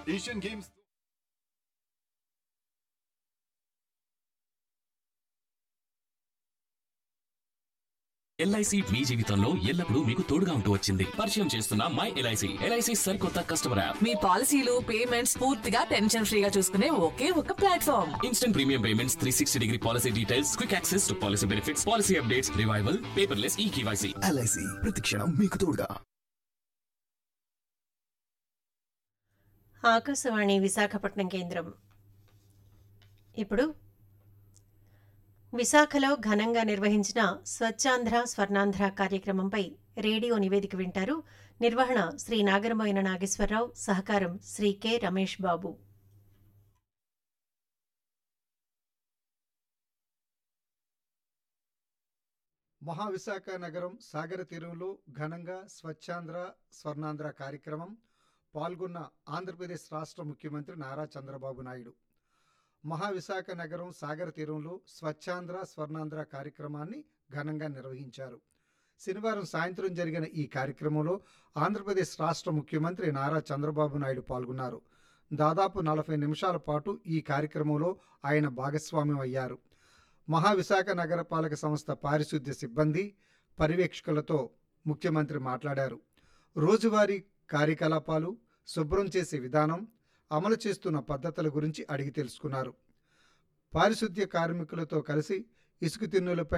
Asian games LIC మీ జీవితంలో ఎల్లప్పుడూ మీకు తోడుగా ఉంటూ వచ్చింది పరిచయం చేస్తున్న మై ఎల్ఐసి ఎల్ఐసి సరికొత్త కస్టమర్ యాప్ మీ పాలసీలు పేమెంట్స్ పూర్తిగా టెన్షన్ ఫ్రీగా చూసుకునే ఒకే ఒక platform instant premium payments three sixty degree policy details quick access to policy benefits policy updates revival paperless e KYC LIC ప్రతిక్షణం మీకు తోడుగా ఆకాశవాణి విశాఖపట్నం కేంద్రం ఇప్పుడు విశాఖలో ఘనంగా నిర్వహించిన స్వచ్ఛాంధ్ర స్వర్ణాంధ్ర కార్యక్రమంపై రేడియో నివేదిక వింటారు నిర్వహణ శ్రీ నాగరమోయన నాగేశ్వరరావు సహకారం శ్రీ కె రమేష్ బాబు మహావిశాఖ నగరం సాగర తీరంలో ఘనంగా స్వచ్ఛాంధ్ర స్వర్ణాంధ్ర కార్యక్రమం పాల్గొన్న ఆంధ్రప్రదేశ్ రాష్ట్ర ముఖ్యమంత్రి నారా చంద్రబాబు నాయుడు మహావిశాఖ నగరం సాగర తీరంలో స్వచ్ఛాంధ్ర స్వర్ణాంధ్ర కార్యక్రమాన్ని ఘనంగా నిర్వహించారు శనివారం సాయంత్రం జరిగిన ఈ కార్యక్రమంలో ఆంధ్రప్రదేశ్ రాష్ట్ర ముఖ్యమంత్రి నారా చంద్రబాబు నాయుడు పాల్గొన్నారు దాదాపు నలభై నిమిషాల పాటు ఈ కార్యక్రమంలో ఆయన భాగస్వామ్యం అయ్యారు మహావిశాఖ నగరపాలక సంస్థ పారిశుద్ధ్య సిబ్బంది పర్యవేక్షకులతో ముఖ్యమంత్రి మాట్లాడారు రోజువారీ కార్యకలాపాలు శుభ్రం చేసే విధానం అమలు చేస్తున్న పద్ధతుల గురించి అడిగి తెలుసుకున్నారు పారిశుద్ధ్య కార్మికులతో కలిసి ఇసుక తిన్నులపై